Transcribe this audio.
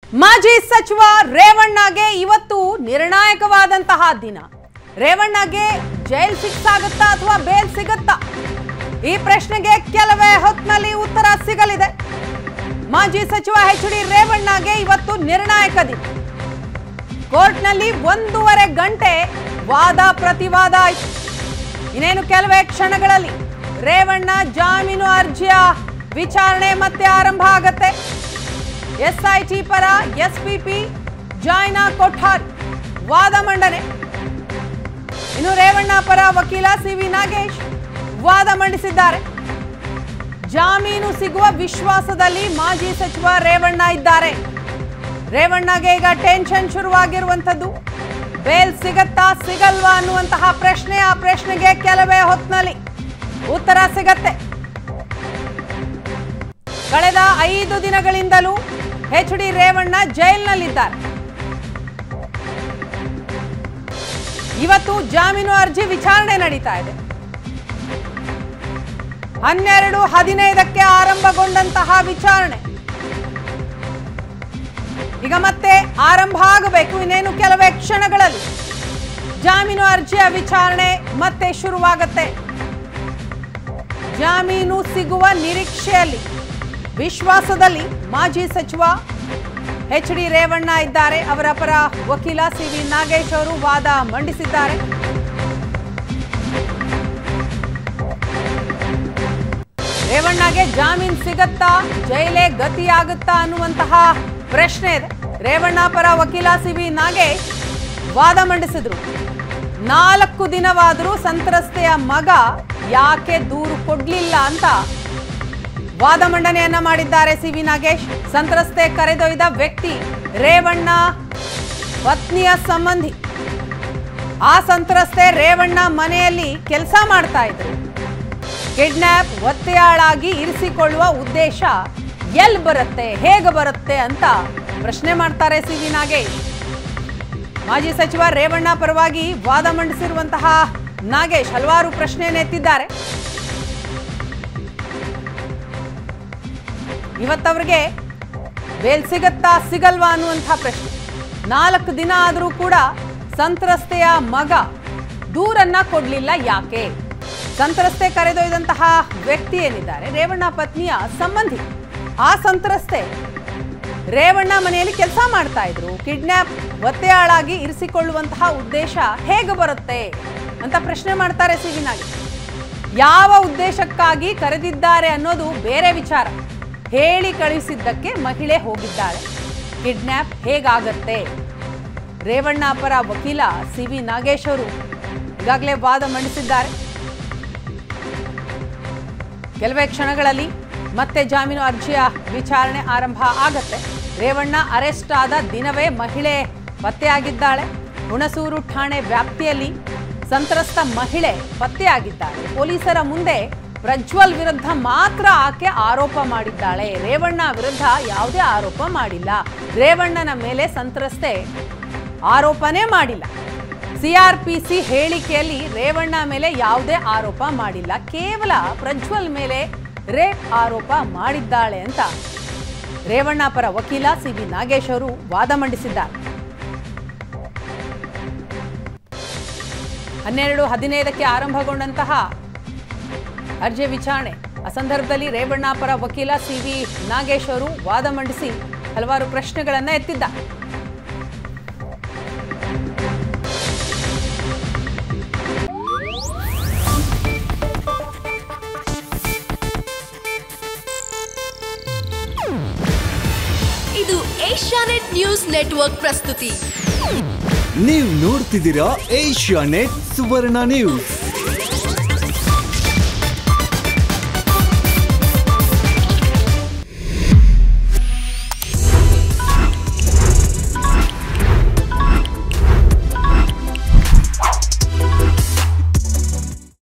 ಮಾಜಿ ಸಚಿವ ರೇವಣ್ಣಗೆ ಇವತ್ತು ನಿರ್ಣಾಯಕವಾದಂತಹ ದಿನ ರೇವಣ್ಣಗೆ ಜೈಲ್ ಫಿಕ್ಸ್ ಆಗುತ್ತಾ ಅಥವಾ ಬೇಲ್ ಸಿಗುತ್ತಾ ಈ ಪ್ರಶ್ನೆಗೆ ಕೆಲವೇ ಹೊತ್ತಿನಲ್ಲಿ ಉತ್ತರ ಸಿಗಲಿದೆ ಮಾಜಿ ಸಚಿವ ಎಚ್ ಡಿ ರೇವಣ್ಣಗೆ ಇವತ್ತು ನಿರ್ಣಾಯಕ ದಿನ ಕೋರ್ಟ್ನಲ್ಲಿ ಒಂದೂವರೆ ಗಂಟೆ ವಾದ ಪ್ರತಿವಾದ ಆಯಿತು ಇನ್ನೇನು ಕೆಲವೇ ಕ್ಷಣಗಳಲ್ಲಿ ರೇವಣ್ಣ ಜಾಮೀನು ಅರ್ಜಿಯ ವಿಚಾರಣೆ ಮತ್ತೆ ಆರಂಭ ಆಗತ್ತೆ ಎಸ್ಐಟಿ ಪರ ಎಸ್ಪಿಪಿ ಜಾಯ್ನಾ ಕೊಠಾರ್ ವಾದ ಮಂಡನೆ ಇನ್ನು ರೇವಣ್ಣ ಪರ ವಕೀಲ ಸಿ ವಿ ನಾಗೇಶ್ ವಾದ ಮಂಡಿಸಿದ್ದಾರೆ ಜಾಮೀನು ಸಿಗುವ ವಿಶ್ವಾಸದಲ್ಲಿ ಮಾಜಿ ಸಚಿವ ರೇವಣ್ಣ ಇದ್ದಾರೆ ರೇವಣ್ಣಗೆ ಈಗ ಟೆನ್ಷನ್ ಶುರುವಾಗಿರುವಂಥದ್ದು ಬೇಲ್ ಸಿಗತ್ತಾ ಸಿಗಲ್ವಾ ಅನ್ನುವಂತಹ ಪ್ರಶ್ನೆ ಆ ಪ್ರಶ್ನೆಗೆ ಕೆಲವೇ ಹೊತ್ತಿನಲ್ಲಿ ಉತ್ತರ ಸಿಗತ್ತೆ ಕಳೆದ ಐದು ದಿನಗಳಿಂದಲೂ ಎಚ್ ಡಿ ರೇವಣ್ಣ ಜೈಲಿನಲ್ಲಿದ್ದಾರೆ ಇವತ್ತು ಜಾಮೀನು ಅರ್ಜಿ ವಿಚಾರಣೆ ನಡೀತಾ ಇದೆ ಹನ್ನೆರಡು ಹದಿನೈದಕ್ಕೆ ಆರಂಭಗೊಂಡಂತಹ ವಿಚಾರಣೆ ಈಗ ಮತ್ತೆ ಆರಂಭ ಆಗಬೇಕು ಇನ್ನೇನು ಕೆಲವೇ ಕ್ಷಣಗಳಲ್ಲಿ ಜಾಮೀನು ಅರ್ಜಿಯ ವಿಚಾರಣೆ ಮತ್ತೆ ಶುರುವಾಗತ್ತೆ ಜಾಮೀನು ಸಿಗುವ ನಿರೀಕ್ಷೆಯಲ್ಲಿ ವಿಶ್ವಾಸದಲ್ಲಿ ಮಾಜಿ ಸಚಿವ ಎಚ್ ಡಿ ರೇವಣ್ಣ ಇದ್ದಾರೆ ಅವರ ಪರ ವಕೀಲ ಸಿ ವಿ ನಾಗೇಶ್ ಅವರು ವಾದ ಮಂಡಿಸಿದ್ದಾರೆ ರೇವಣ್ಣಗೆ ಜಾಮೀನ್ ಸಿಗತ್ತಾ ಜೈಲೇ ಗತಿಯಾಗುತ್ತಾ ಅನ್ನುವಂತಹ ಪ್ರಶ್ನೆ ಇದೆ ರೇವಣ್ಣ ಪರ ವಕೀಲ ಸಿ ವಿ ನಾಗೇಶ್ ವಾದ ಮಂಡಿಸಿದ್ರು ನಾಲ್ಕು ದಿನವಾದರೂ ಸಂತ್ರಸ್ತೆಯ ಮಗ ಯಾಕೆ ದೂರು ಕೊಡ್ಲಿಲ್ಲ ಅಂತ ವಾದ ಮಂಡನೆಯನ್ನ ಮಾಡಿದ್ದಾರೆ ಸಿ ವಿ ನಾಗೇಶ್ ಸಂತ್ರಸ್ತೆ ಕರೆದೊಯ್ದ ವ್ಯಕ್ತಿ ರೇವಣ್ಣ ಪತ್ನಿಯ ಸಂಬಂಧಿ ಆ ಸಂತ್ರಸ್ತೆ ರೇವಣ್ಣ ಮನೆಯಲ್ಲಿ ಕೆಲಸ ಮಾಡ್ತಾ ಇದ್ರು ಕಿಡ್ನಾಪ್ ಒತ್ತೆಯಾಳಾಗಿ ಇರಿಸಿಕೊಳ್ಳುವ ಉದ್ದೇಶ ಎಲ್ಲಿ ಬರುತ್ತೆ ಹೇಗೆ ಬರುತ್ತೆ ಅಂತ ಪ್ರಶ್ನೆ ಮಾಡ್ತಾರೆ ಸಿ ವಿ ನಾಗೇಶ್ ಮಾಜಿ ಸಚಿವ ರೇವಣ್ಣ ಪರವಾಗಿ ವಾದ ಮಂಡಿಸಿರುವಂತಹ ನಾಗೇಶ್ ಹಲವಾರು ಪ್ರಶ್ನೆಯನ್ನು ಎತ್ತಿದ್ದಾರೆ ಇವತ್ತವ್ರಿಗೆ ಬೇಲ್ ಸಿಗತ್ತಾ ಸಿಗಲ್ವಾ ಅನ್ನುವಂಥ ಪ್ರಶ್ನೆ ನಾಲ್ಕು ದಿನ ಆದರೂ ಕೂಡ ಸಂತ್ರಸ್ತೆಯ ಮಗ ದೂರನ್ನ ಕೊಡ್ಲಿಲ್ಲ ಯಾಕೆ ಸಂತ್ರಸ್ತೆ ಕರೆದೊಯ್ದಂತಹ ವ್ಯಕ್ತಿ ಏನಿದ್ದಾರೆ ರೇವಣ್ಣ ಪತ್ನಿಯ ಸಂಬಂಧಿ ಆ ಸಂತ್ರಸ್ತೆ ರೇವಣ್ಣ ಮನೆಯಲ್ಲಿ ಕೆಲಸ ಮಾಡ್ತಾ ಇದ್ರು ಕಿಡ್ನಾಪ್ ಒತ್ತೆಯಾಳಾಗಿ ಇರಿಸಿಕೊಳ್ಳುವಂತಹ ಉದ್ದೇಶ ಹೇಗೆ ಬರುತ್ತೆ ಅಂತ ಪ್ರಶ್ನೆ ಮಾಡ್ತಾರೆ ಸಿವಿನಾಗಿ ಯಾವ ಉದ್ದೇಶಕ್ಕಾಗಿ ಕರೆದಿದ್ದಾರೆ ಅನ್ನೋದು ಬೇರೆ ವಿಚಾರ ಹೇಳಿ ಕಳಿಸಿದ್ದಕ್ಕೆ ಮಹಿಳೆ ಹೋಗಿದ್ದಾಳೆ ಕಿಡ್ನಾಪ್ ಹೇಗಾಗತ್ತೆ ರೇವಣ್ಣ ಪರ ವಕೀಲ ಸಿ ವಿ ನಾಗೇಶ್ ಅವರು ಈಗಾಗಲೇ ವಾದ ಮಂಡಿಸಿದ್ದಾರೆ ಕೆಲವೇ ಕ್ಷಣಗಳಲ್ಲಿ ಮತ್ತೆ ಜಾಮೀನು ಅರ್ಜಿಯ ವಿಚಾರಣೆ ಆರಂಭ ಆಗತ್ತೆ ರೇವಣ್ಣ ಅರೆಸ್ಟ್ ಆದ ದಿನವೇ ಮಹಿಳೆ ಪತ್ತೆಯಾಗಿದ್ದಾಳೆ ಹುಣಸೂರು ಠಾಣೆ ವ್ಯಾಪ್ತಿಯಲ್ಲಿ ಸಂತ್ರಸ್ತ ಮಹಿಳೆ ಪತ್ತೆಯಾಗಿದ್ದಾಳೆ ಪೊಲೀಸರ ಮುಂದೆ ಪ್ರಜ್ವಲ್ ವಿರುದ್ಧ ಮಾತ್ರ ಆಕೆ ಆರೋಪ ಮಾಡಿದ್ದಾಳೆ ರೇವಣ್ಣ ವಿರುದ್ಧ ಯಾವುದೇ ಆರೋಪ ಮಾಡಿಲ್ಲ ರೇವಣ್ಣನ ಮೇಲೆ ಸಂತ್ರಸ್ತೆ ಆರೋಪನೇ ಮಾಡಿಲ್ಲ ಸಿಆರ್ಪಿಸಿ ಹೇಳಿಕೆಯಲ್ಲಿ ರೇವಣ್ಣ ಮೇಲೆ ಯಾವುದೇ ಆರೋಪ ಮಾಡಿಲ್ಲ ಕೇವಲ ಪ್ರಜ್ವಲ್ ಮೇಲೆ ರೇಪ್ ಆರೋಪ ಮಾಡಿದ್ದಾಳೆ ಅಂತ ರೇವಣ್ಣ ಪರ ವಕೀಲ ಸಿ ವಿ ನಾಗೇಶ್ ಅವರು ವಾದ ಮಂಡಿಸಿದ್ದಾರೆ ಹನ್ನೆರಡು ಹದಿನೈದಕ್ಕೆ ಆರಂಭಗೊಂಡಂತಹ ಅರ್ಜಿ ವಿಚಾರಣೆ ಆ ಸಂದರ್ಭದಲ್ಲಿ ರೇವಣ್ಣ ಪರ ವಕೀಲ ಸಿ ವಿ ನಾಗೇಶ್ ಅವರು ವಾದ ಮಂಡಿಸಿ ಹಲವಾರು ಪ್ರಶ್ನೆಗಳನ್ನ ಎತ್ತಿದ್ದಾರೆ ಇದು ಏಷ್ಯಾನೆಟ್ ನ್ಯೂಸ್ ನೆಟ್ವರ್ಕ್ ಪ್ರಸ್ತುತಿ ನೀವು ನೋಡ್ತಿದ್ದೀರಾ ಏಷ್ಯಾ ನೆಟ್ ಸುವರ್ಣ ನ್ಯೂಸ್